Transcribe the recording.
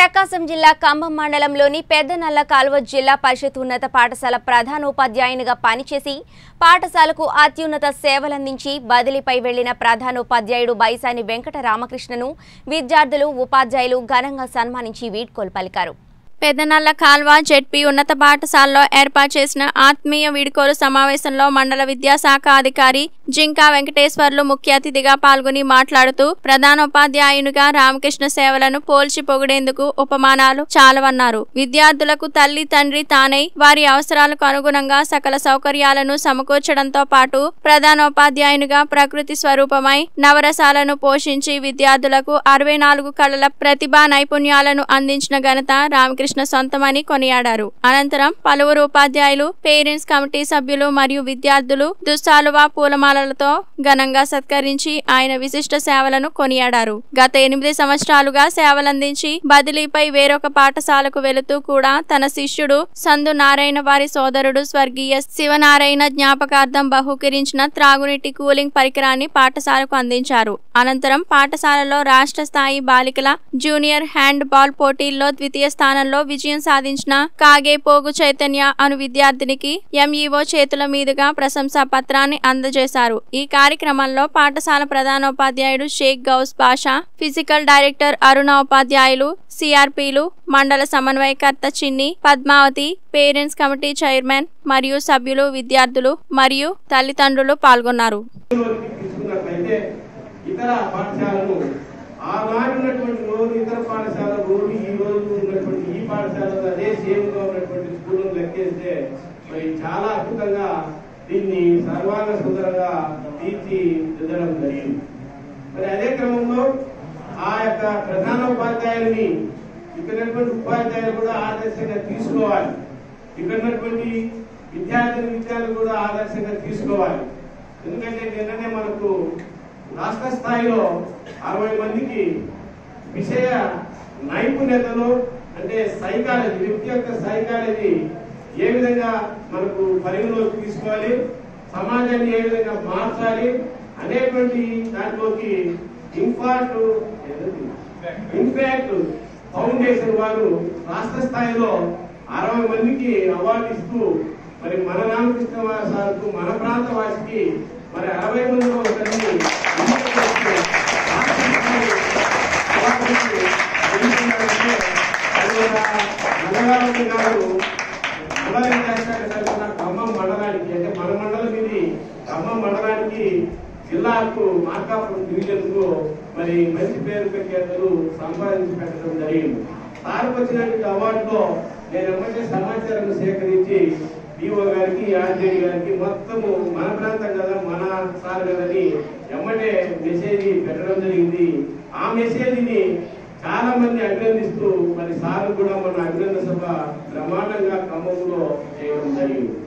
ప్రకాశం జిల్లా ఖమ్మం మండలంలోని పెద్దనల్ల కాల్వ జిల్లా పరిషత్ ఉన్నత పాఠశాల ప్రధానోపాధ్యాయునిగా పనిచేసి పాఠశాలకు అత్యున్నత సేవలందించి బదిలీపై వెళ్లిన ప్రధానోపాధ్యాయుడు బైసాని వెంకట రామకృష్ణను విద్యార్థులు ఉపాధ్యాయులు ఘనంగా సన్మానించి వీడ్కోలు పలికారు పెదనల్ల కాల్వ జెడ్పీ ఉన్నత పాఠశాలలో ఏర్పాటు చేసిన ఆత్మీయ వీడ్కోలు సమావేశంలో మండల విద్యాశాఖ అధికారి జింకా వెంకటేశ్వర్లు ముఖ్య అతిథిగా పాల్గొని మాట్లాడుతూ ప్రధానోపాధ్యాయునిగా రామకృష్ణ సేవలను పోల్చి పొగిడేందుకు ఉపమానాలు చాలవన్నారు విద్యార్థులకు తల్లి తండ్రి తానై వారి అవసరాలకు అనుగుణంగా సకల సౌకర్యాలను సమకూర్చడంతో పాటు ప్రధానోపాధ్యాయునిగా ప్రకృతి స్వరూపమై నవరసాలను పోషించి విద్యార్థులకు అరవై నాలుగు కళల ప్రతిభా నైపుణ్యాలను అందించిన ఘనత రామకృష్ణ సొంతమని కొనియాడారు అనంతరం పలువురు ఉపాధ్యాయులు పేరెంట్స్ కమిటీ సభ్యులు మరియు విద్యార్థులు దుస్సాలువా పూలమాలలతో ఘనంగా సత్కరించి ఆయన విశిష్ట సేవలను కొనియాడారు గత ఎనిమిది సంవత్సరాలుగా సేవలందించి బదిలీపై వేరొక పాఠశాలకు వెళుతూ కూడా తన శిష్యుడు సందు నారాయణ వారి సోదరుడు స్వర్గీయ శివనారాయణ జ్ఞాపకార్థం బహుకరించిన త్రాగునీటి కూలింగ్ పరికరాన్ని పాఠశాలకు అందించారు అనంతరం పాఠశాలలో రాష్ట్ర స్థాయి బాలికల జూనియర్ హ్యాండ్ బాల్ పోటీల్లో ద్వితీయ స్థానంలో విజయం సాధించిన కాగే పోగు చైతన్య అను విద్యార్థినికి ఎంఈఓ చేతుల మీదుగా ప్రశంసా పత్రాన్ని అందజేశారు ఈ కార్యక్రమంలో పాఠశాల ప్రధానోపాధ్యాయుడు షేక్ గౌస్ బాషా ఫిజికల్ డైరెక్టర్ అరుణ ఉపాధ్యాయులు సిఆర్పీలు మండల సమన్వయకర్త చిన్ని పద్మావతి పేరెంట్స్ కమిటీ చైర్మన్ మరియు సభ్యులు విద్యార్థులు మరియు తల్లిదండ్రులు పాల్గొన్నారు లోకి తీసుకున్నట్లయితే ఇతర పాఠశాలను ఆనాడు ఉన్నటువంటి రోజు ఇతర పాఠశాల రోజు ఈ రోజు ఉన్నటువంటి ఈ పాఠశాలలో అదే సేమ్ గా ఉన్నటువంటి స్కూళ్ళను లెక్కేస్తే మరి చాలా అద్భుతంగా దీన్ని సర్వాంగ సుందరంగా తీర్చిదిద్దడం జరిగింది మరి అదే క్రమంలో ఆ యొక్క ప్రధాన ఉపాధ్యాయుల్ని ఇక్కడ ఉన్నటువంటి ఉపాధ్యాయులు కూడా ఆదర్శంగా తీసుకోవాలి ఇక్కడ ఉన్నటువంటి విద్యార్థిని విద్యార్థులు కూడా ఆదర్శంగా తీసుకోవాలి ఎందుకంటే నిన్ననే మనకు రాష్ట్ర స్థాయిలో అరవై మందికి విషయ నైపుణ్యతలు అంటే సైకాలజీ వ్యక్తి యొక్క సైకాలజీ ఏ విధంగా మనకు పరిగణలోకి తీసుకోవాలి సమాజాన్ని ఏ విధంగా మార్చాలి అనేటువంటి దాంట్లోకి ఇంపార్ట్ ఇంపాక్ట్ ఫౌండేషన్ వారు రాష్ట్ర స్థాయిలో అరవై మందికి అవార్డు ఇస్తూ మరి మన రామకృష్ణ సార్కు మన ప్రాంత వాసికి మరి అరవై మందిలో ఒకరిని ఎన్నిక చేస్తూ రాష్ట్ర స్థాయి అవార్డుకి ఎన్నుకున్నారంటే అది ఒక నల్లగారమ్మ గారు మండల విద్యాశాఖ తరఫున ఖమ్మం మండలానికి అంటే మన మండలం ఇది ఖమ్మం మండలానికి జిల్లాకు మార్కాపురం డివిజన్ కు మరి మంచి పేరు ప్రఖ్యాతులు సంపాదించి పెట్టడం జరిగింది సార్కు వచ్చినటువంటి అవార్డులో నేను ఎమ్మటే సమాచారం సేకరించి డిఓ గారికి ఆర్జేడి గారికి మొత్తము మన ప్రాంతం కదా మన సార్ కదని ఎమ్మటే మెసేజ్ పెట్టడం జరిగింది ఆ మెసేజ్ని చాలా మంది అభినందిస్తూ మరి సార్ కూడా మన అభినందన సభ బ్రహ్మాండంగా ఖమ్మంలో చేయడం జరిగింది